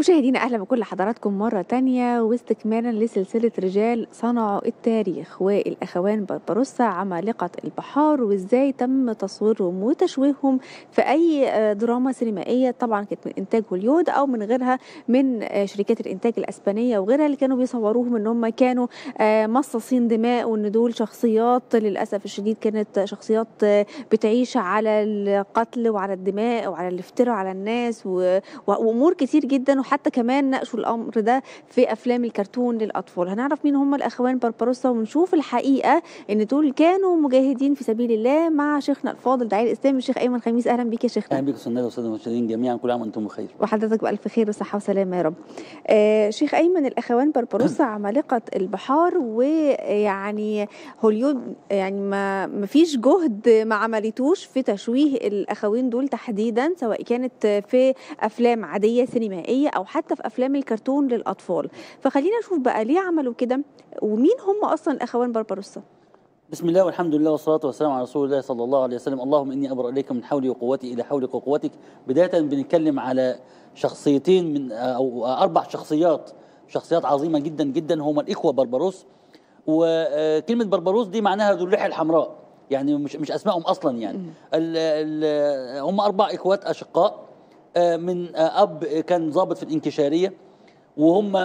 مشاهدينا اهلا بكل حضراتكم مره تانية واستكمالا لسلسله رجال صنعوا التاريخ والاخوان بربروسا عمالقه البحار وازاي تم تصويرهم وتشويههم في اي دراما سينمائيه طبعا كانت من انتاج هوليود او من غيرها من شركات الانتاج الاسبانيه وغيرها اللي كانوا بيصوروهم ان هم كانوا مصاصين دماء وان دول شخصيات للاسف الشديد كانت شخصيات بتعيش على القتل وعلى الدماء وعلى الافتراء على الناس و... وامور كتير جدا وحتى كمان ناقشوا الامر ده في افلام الكرتون للاطفال هنعرف مين هم الاخوان بربروسا ونشوف الحقيقه ان دول كانوا مجاهدين في سبيل الله مع شيخنا الفاضل داعي الاسلام الشيخ ايمن خميس اهلا بيك يا شيخنا اهلا بك استاذ واستاذ المشاهدين جميعا كل عام وانتم بخير وحضرتك بالف خير وصحه وسلامه يا رب آه شيخ ايمن الاخوان بربروسا عمالقه البحار ويعني هوليود يعني ما ما فيش جهد ما عملتوش في تشويه الاخوين دول تحديدا سواء كانت في افلام عاديه سينمائيه او حتى في افلام الكرتون للاطفال فخلينا نشوف بقى ليه عملوا كده ومين هم اصلا الاخوان بربروسا بسم الله والحمد لله والصلاة والسلام على رسول الله صلى الله عليه وسلم اللهم إني أبرأ إليك من حولي وقوتي إلى حولك وقوتك بداية بنتكلم على شخصيتين من أو أربع شخصيات شخصيات عظيمة جدا جدا هم الإخوة بربروس وكلمة بربروس دي معناها ذو اللحية الحمراء يعني مش مش أسمائهم أصلا يعني ال ال هم أربع إخوات أشقاء من أب كان ضابط في الإنكشارية وهم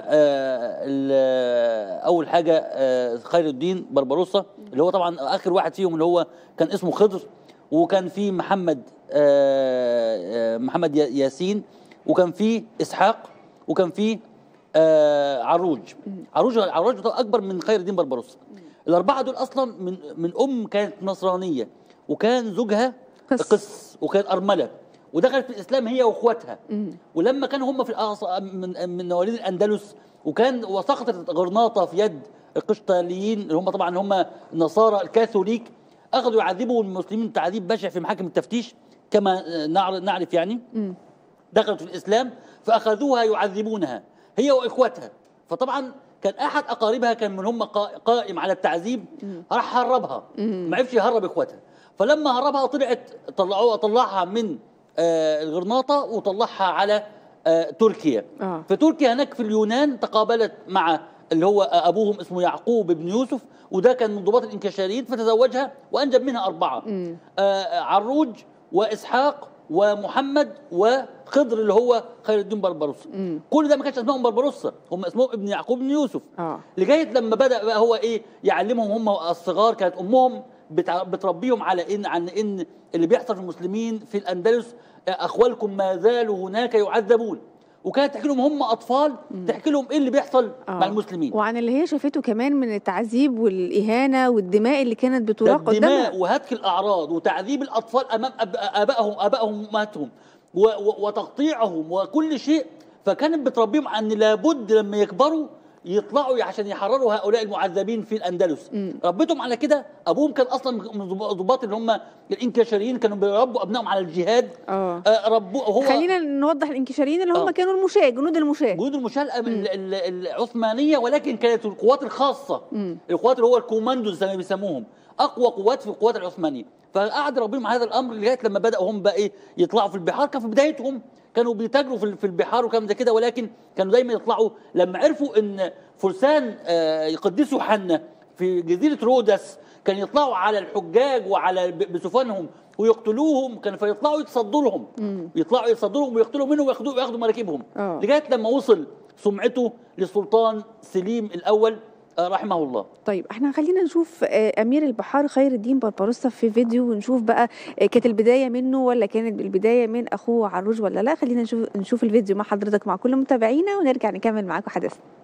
اول حاجه خير الدين بربروسا اللي هو طبعا اخر واحد فيهم اللي هو كان اسمه خضر وكان في محمد محمد ياسين وكان في اسحاق وكان في عروج عروج عروج اكبر من خير الدين بربروسا الاربعه دول اصلا من من ام كانت نصرانيه وكان زوجها قس, قس وكان ارمله ودخلت في الاسلام هي واخواتها ولما كانوا هم في من من مواليد الاندلس وكان وسقطت غرناطه في يد القشطاليين اللي هم طبعا هم النصارى الكاثوليك اخذوا يعذبوا المسلمين تعذيب بشع في محاكم التفتيش كما نعرف يعني دخلت في الاسلام فاخذوها يعذبونها هي واخواتها فطبعا كان احد اقاربها كان من هم قائم على التعذيب راح هربها ما عرفش يهرب اخواتها فلما هربها طلعت طلعوها طلعها من آه الغرناطه وطلعها على آه تركيا آه. في تركيا هناك في اليونان تقابلت مع اللي هو ابوهم اسمه يعقوب بن يوسف وده كان من ضباط الانكشاريين فتزوجها وانجب منها اربعه آه عروج واسحاق ومحمد وخضر اللي هو خير الدين بربروسا كل ده ما كانش اسمهم بربروسا هم اسمهم ابن يعقوب بن يوسف آه. لغايه لما بدا بقى هو ايه يعلمهم هم الصغار كانت امهم بتربيهم على ان عن ان اللي بيحصل في المسلمين في الاندلس اخوالكم ما زالوا هناك يعذبون وكانت تحكي لهم هم اطفال تحكي لهم ايه اللي بيحصل آه. مع المسلمين وعن اللي هي شافته كمان من التعذيب والاهانه والدماء اللي كانت بتراق قدامها الدماء وهتك الاعراض وتعذيب الاطفال امام ابائهم ابائهم وامهاتهم وتقطيعهم وكل شيء فكانت بتربيهم ان لابد لما يكبروا يطلعوا عشان يحرروا هؤلاء المعذبين في الاندلس مم. ربيتهم على كده ابوهم كان اصلا من ضباط اللي هم الانكشاريين كانوا بيربوا ابنائهم على الجهاد اه ربوا هو خلينا نوضح الانكشاريين اللي هم آه. كانوا المشاة جنود المشاة جنود المشاة العثمانيه ولكن كانت القوات الخاصه مم. القوات اللي هو الكوماندوز زي ما بيسموهم اقوى قوات في القوات العثمانيه فقعد ربيهم هذا الامر لغايه لما بداوا هم بقى ايه يطلعوا في البحار كان في بدايتهم كانوا بيتاجروا في البحار وكلام زي كده ولكن كانوا دايما يطلعوا لما عرفوا ان فرسان يقدسوا حنا في جزيره رودس كان يطلعوا على الحجاج وعلى بسفنهم ويقتلوهم كانوا فيطلعوا يتصدوا لهم يطلعوا يتصدوا لهم ويقتلوا منهم وياخدوا وياخدوا مراكبهم لغايه لما وصل سمعته للسلطان سليم الاول رحمه الله طيب احنا خلينا نشوف امير البحار خير الدين بربروسا في فيديو ونشوف بقى كانت البدايه منه ولا كانت البدايه من اخوه عروج ولا لا خلينا نشوف نشوف الفيديو مع حضرتك مع كل متابعينا ونرجع نكمل معاكم حديثنا